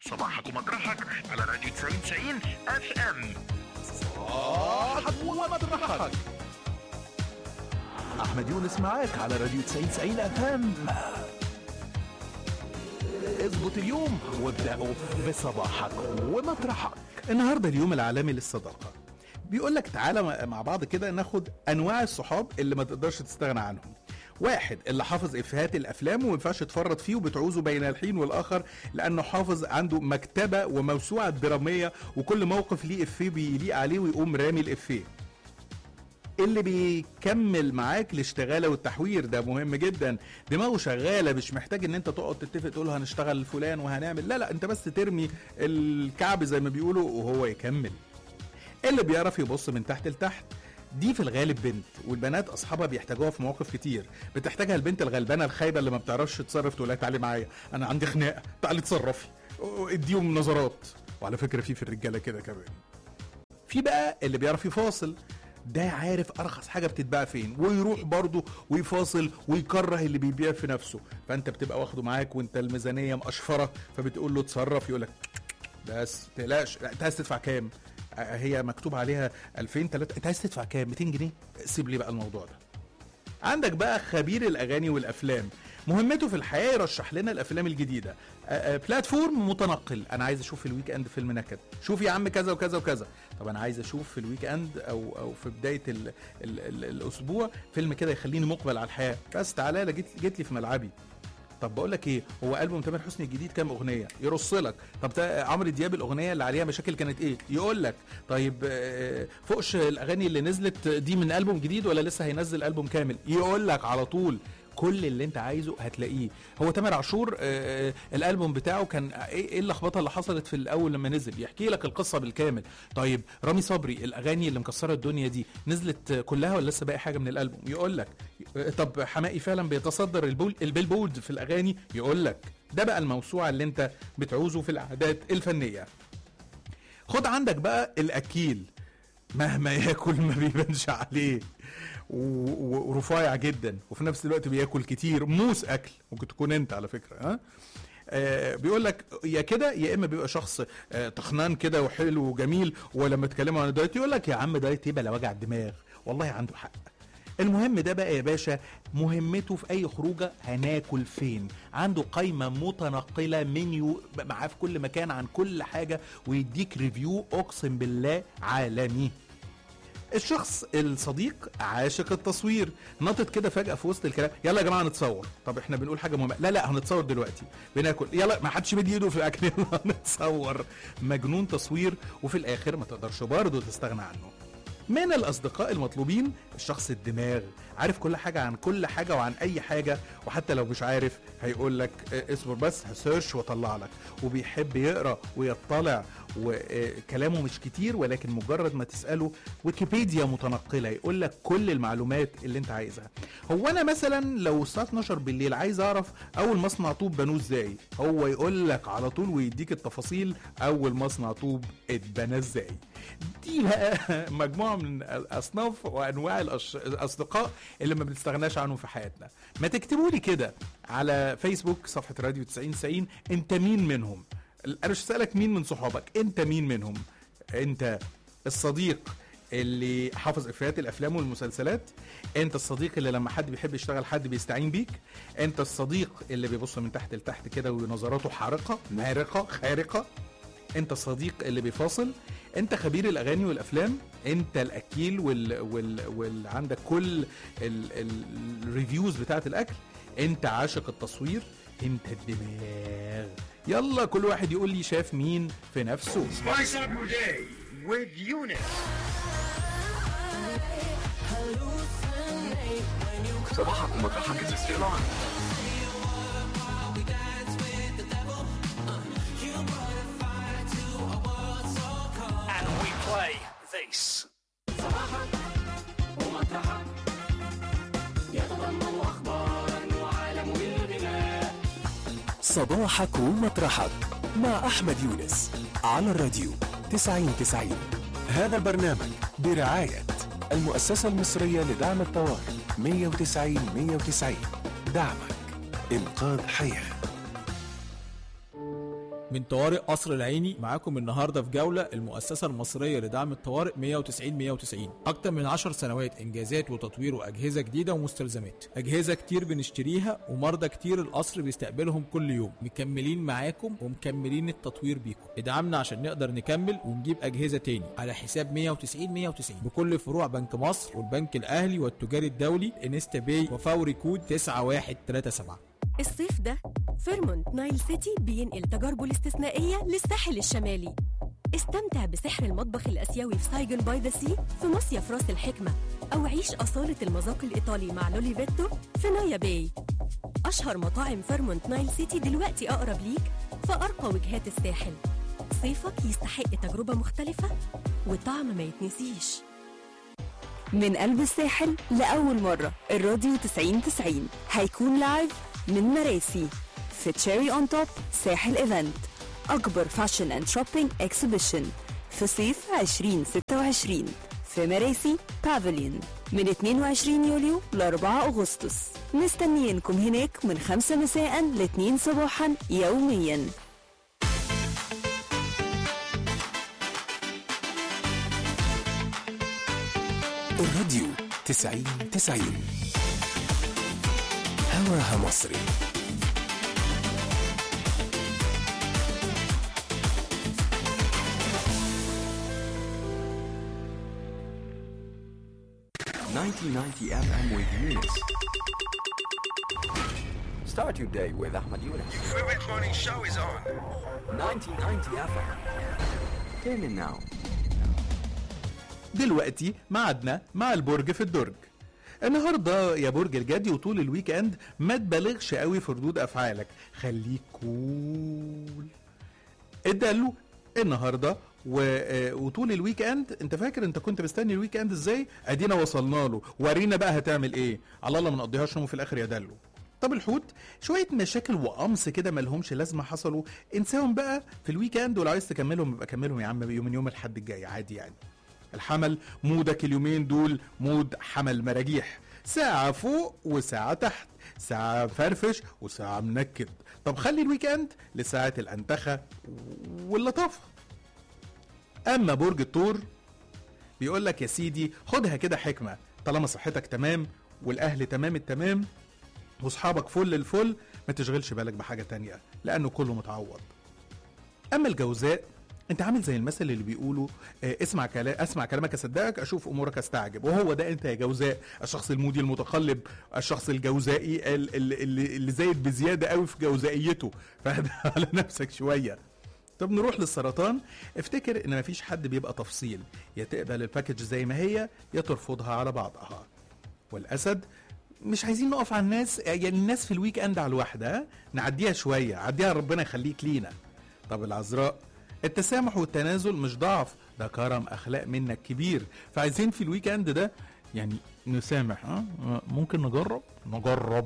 صباحك ومطرحك على راديو 90 اف ام صباحك ومطرحك احمد يونس معاك على راديو 90 اف ام اظبط اليوم وابدأوا بصباحك ومطرحك النهارده اليوم العالمي للصداقه بيقول لك تعالى مع بعض كده ناخد انواع الصحاب اللي ما تقدرش تستغنى عنهم واحد اللي حافظ افيهات الافلام وما ينفعش تفرط فيه وبتعوزه بين الحين والاخر لانه حافظ عنده مكتبه وموسوعه دراميه وكل موقف ليه افيه بيليق عليه ويقوم رامي الافيه اللي بيكمل معاك الاشتغاله والتحوير ده مهم جدا دماغه شغاله مش محتاج ان انت تقعد تتفق تقول له هنشتغل فلان وهنعمل لا لا انت بس ترمي الكعب زي ما بيقولوا وهو يكمل اللي بيعرف يبص من تحت لتحت دي في الغالب بنت والبنات اصحابها بيحتاجوها في مواقف كتير بتحتاجها البنت الغلبانه الخايبه اللي ما بتعرفش تتصرف تقول لها تعالي معايا انا عندي خناقه تعالي اتصرفي اديهم نظرات وعلى فكره في في الرجاله كده كمان في بقى اللي بيعرف يفاصل ده عارف ارخص حاجه بتتباع فين ويروح برضه ويفاصل ويكره اللي بيبيع في نفسه فانت بتبقى واخده معاك وانت الميزانيه مقشفره فبتقول له اتصرف يقول لك بس تقلقش لا، انت عايز تدفع كام آه، هي مكتوب عليها 2000 3 انت عايز تدفع كام 200 جنيه سيب لي بقى الموضوع ده عندك بقى خبير الاغاني والافلام مهمته في الحياه يرشح لنا الافلام الجديده آه، آه، بلاتفورم متنقل انا عايز اشوف في الويك اند فيلم نكد شوف يا عم كذا وكذا وكذا طب انا عايز اشوف في الويك اند او او في بدايه ال ال ال الاسبوع فيلم كده يخليني مقبل على الحياه بس تعالى لا جيت جيت لي في ملعبي طب بقول لك ايه هو البوم تامر حسني الجديد كام اغنيه يرص لك طب تا- عمرو دياب الاغنيه اللي عليها مشاكل كانت ايه يقول لك طيب آه، فوقش الاغاني اللي نزلت دي من البوم جديد ولا لسه هينزل البوم كامل يقول لك على طول كل اللي انت عايزه هتلاقيه هو تامر عاشور آه، آه، الالبوم بتاعه كان ايه إيه اللخبطه اللي حصلت في الاول لما نزل يحكي لك القصه بالكامل طيب رامي صبري الاغاني اللي مكسره الدنيا دي نزلت آه، كلها ولا لسه باقي حاجه من الالبوم يقول لك آه، طب حماقي فعلا بيتصدر البول البيلبورد في الاغاني يقول لك ده بقى الموسوعه اللي انت بتعوزه في الاعداد الفنيه خد عندك بقى الاكيل مهما ياكل ما بيبانش عليه و- و- ورفيع جدا وفي نفس الوقت بياكل كتير موس اكل ممكن تكون انت على فكره ها آه بيقول لك يا كده يا اما بيبقى شخص آه تخنان كده وحلو وجميل ولما تكلمه عن الدايت يقول لك يا عم دايت يبقى لا وجع دماغ والله عنده حق المهم ده بقى يا باشا مهمته في اي خروجه هناكل فين عنده قائمه متنقله منيو معاه في كل مكان عن كل حاجه ويديك ريفيو اقسم بالله عالمي الشخص الصديق عاشق التصوير نطت كده فجأة في وسط الكلام يلا يا جماعة نتصور طب احنا بنقول حاجة مهمة لا لا هنتصور دلوقتي بناكل يلا ما حدش مدي ايده في الاكل يلا نتصور مجنون تصوير وفي الاخر ما تقدرش برضه تستغنى عنه من الاصدقاء المطلوبين الشخص الدماغ عارف كل حاجه عن كل حاجه وعن اي حاجه وحتى لو مش عارف هيقول لك اه، اصبر بس هسيرش واطلع لك وبيحب يقرا ويطلع وكلامه مش كتير ولكن مجرد ما تساله ويكيبيديا متنقله يقول لك كل المعلومات اللي انت عايزها هو انا مثلا لو الساعه 12 بالليل عايز اعرف اول مصنع طوب بنوه ازاي هو يقول لك على طول ويديك التفاصيل اول مصنع طوب اتبنى ازاي دي بقى مجموعه من الاصناف وانواع الأش- الاصدقاء اللي ما بنستغناش عنهم في حياتنا ما تكتبوا لي كده على فيسبوك صفحه راديو 90 90 انت مين منهم انا مش هسالك مين من صحابك انت مين منهم انت الصديق اللي حافظ افيهات الافلام والمسلسلات انت الصديق اللي لما حد بيحب يشتغل حد بيستعين بيك انت الصديق اللي بيبص من تحت لتحت كده ونظراته حارقه مارقه خارقه انت الصديق اللي بيفاصل انت خبير الاغاني والافلام انت الاكيل وال وال وال عندك كل الريفيوز بتاعت الاكل انت عاشق التصوير انت الدماغ يلا كل واحد يقول لي شاف مين في نفسه Spice up your day with Eunice. صباحك ومطرحك is still on. And we play this. صباحك ومطرحك مع أحمد يونس على الراديو 90 90 هذا البرنامج برعاية المؤسسة المصرية لدعم الطوارئ 190 190 دعمك إنقاذ حياه من طوارئ قصر العيني معاكم النهارده في جوله المؤسسه المصريه لدعم الطوارئ 190 190 اكتر من 10 سنوات انجازات وتطوير واجهزه جديده ومستلزمات اجهزه كتير بنشتريها ومرضى كتير القصر بيستقبلهم كل يوم مكملين معاكم ومكملين التطوير بيكم ادعمنا عشان نقدر نكمل ونجيب اجهزه تاني على حساب 190 190 بكل فروع بنك مصر والبنك الاهلي والتجاري الدولي انستا باي وفوري كود 9137 الصيف ده فيرمونت نايل سيتي بينقل تجاربه الاستثنائية للساحل الشمالي استمتع بسحر المطبخ الآسيوي في سايجن باي ذا سي في مصيف راس الحكمة أو عيش أصالة المذاق الإيطالي مع لولي فيتو في نايا باي أشهر مطاعم فيرمونت نايل سيتي دلوقتي أقرب ليك في أرقى وجهات الساحل صيفك يستحق تجربة مختلفة وطعم ما يتنسيش من قلب الساحل لأول مرة الراديو 90 90 هيكون لايف من مراسي في تشيري اون توب ساحل ايفنت أكبر فاشن اند شوبينج اكسبيشن في صيف 2026 في مراسي بافليون من 22 يوليو ل 4 أغسطس مستنيينكم هناك من 5 مساء ل 2 صباحا يوميا الراديو 90 90 هواها مصري Ninety ninety FM with Eunice. Start your day with Ahmed Yunus. favorite morning show is on. 1990 FM. Tune in now. دلوقتي معدنا مع البرج في الدرج النهارده يا برج الجدي وطول الويك اند ما تبالغش قوي في ردود افعالك خليك كول اداله النهارده و... آه، وطول الويك اند انت فاكر انت كنت مستني الويك اند ازاي ادينا وصلنا له ورينا بقى هتعمل ايه على الله ما نقضيهاش نوم في الاخر يا دلو طب الحوت شويه مشاكل وقمص كده مالهمش لازمه حصلوا انساهم بقى في الويك اند ولو عايز تكملهم يبقى كملهم يا عم يوم من يوم الحد الجاي عادي يعني الحمل مودك اليومين دول مود حمل مراجيح ساعة فوق وساعة تحت ساعة فرفش وساعة منكد طب خلي الويك اند لساعة الأنتخة واللطافة أما برج الثور بيقول لك يا سيدي خدها كده حكمة طالما صحتك تمام والأهل تمام التمام واصحابك فل الفل ما تشغلش بالك بحاجة تانية لأنه كله متعوض اما الجوزاء انت عامل زي المثل اللي بيقولوا آه، اسمع كلام اسمع كلامك اصدقك اشوف امورك استعجب وهو ده انت يا جوزاء الشخص المودي المتقلب الشخص الجوزائي ال- ال- اللي, اللي زايد بزياده قوي في جوزائيته فهدى على نفسك شويه طب نروح للسرطان افتكر ان مفيش حد بيبقى تفصيل يا تقبل الباكج زي ما هي يا ترفضها على بعضها والاسد مش عايزين نقف على الناس يعني الناس في الويك اند على الواحده ها؟ نعديها شويه عديها ربنا يخليك لينا طب العذراء التسامح والتنازل مش ضعف ده كرم اخلاق منك كبير فعايزين في الويك اند ده يعني نسامح ها ممكن نجرب نجرب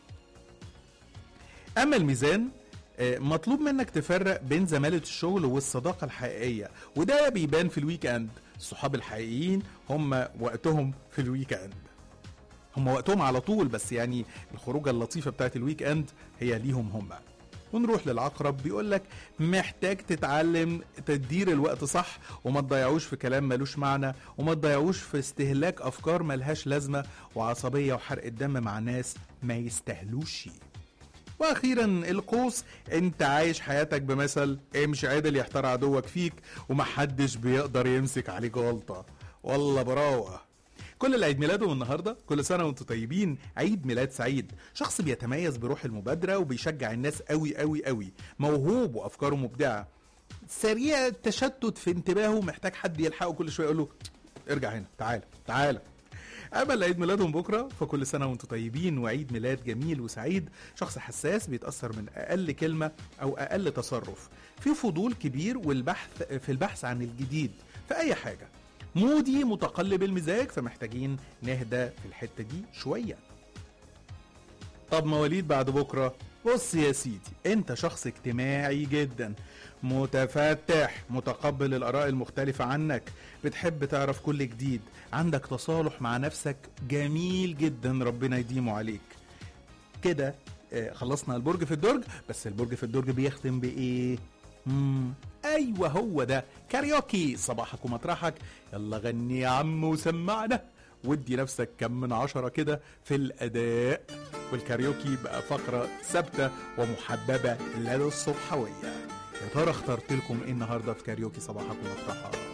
اما الميزان آه، مطلوب منك تفرق بين زمالة الشغل والصداقة الحقيقية وده بيبان في الويك اند الصحاب الحقيقيين هم وقتهم في الويك اند هم وقتهم على طول بس يعني الخروجه اللطيفه بتاعت الويك اند هي ليهم هم ونروح للعقرب بيقول لك محتاج تتعلم تدير الوقت صح وما تضيعوش في كلام ملوش معنى وما تضيعوش في استهلاك افكار ملهاش لازمه وعصبيه وحرق الدم مع ناس ما يستاهلوش واخيرا القوس انت عايش حياتك بمثل امشي عدل يحتار عدوك فيك ومحدش بيقدر يمسك عليك غلطه والله براوه كل اللي عيد ميلاده النهارده كل سنه وانتم طيبين عيد ميلاد سعيد شخص بيتميز بروح المبادره وبيشجع الناس قوي قوي قوي موهوب وافكاره مبدعه سريع التشتت في انتباهه محتاج حد يلحقه كل شويه يقول له ارجع هنا تعالى تعالى اما اللي عيد ميلادهم بكره فكل سنه وانتم طيبين وعيد ميلاد جميل وسعيد شخص حساس بيتاثر من اقل كلمه او اقل تصرف في فضول كبير والبحث في البحث عن الجديد في اي حاجه مودي متقلب المزاج فمحتاجين نهدى في الحته دي شويه طب مواليد بعد بكره بص يا سيدي انت شخص اجتماعي جدا متفتح متقبل الاراء المختلفه عنك بتحب تعرف كل جديد عندك تصالح مع نفسك جميل جدا ربنا يديمه عليك كده آه، خلصنا البرج في الدرج بس البرج في الدرج بيختم بايه مم. ايوه هو ده كاريوكي صباحك ومطرحك يلا غني يا عم وسمعنا وادي نفسك كم من عشرة كده في الأداء والكاريوكي بقى فقرة ثابتة ومحببة لدى الصبحوية يا ترى اخترت لكم ايه النهارده في كاريوكي صباحك ومطرحك